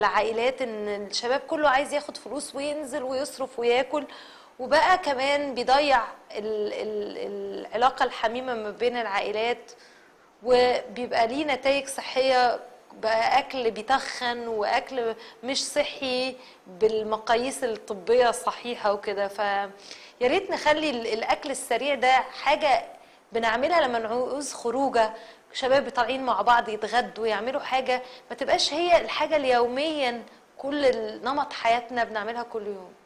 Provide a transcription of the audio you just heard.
العائلات ان الشباب كله عايز ياخد فلوس وينزل ويصرف وياكل وبقى كمان بيضيع ال ال العلاقة الحميمة ما بين العائلات وبيبقى ليه نتائج صحية بقى أكل بيتخن وأكل مش صحي بالمقاييس الطبية الصحيحة وكده فيا ريت نخلي ال- الأكل السريع ده حاجة بنعملها لما نعوز خروجه شباب طالعين مع بعض يتغدوا يعملوا حاجة ما تبقاش هي الحاجة اليوميا كل نمط حياتنا بنعملها كل يوم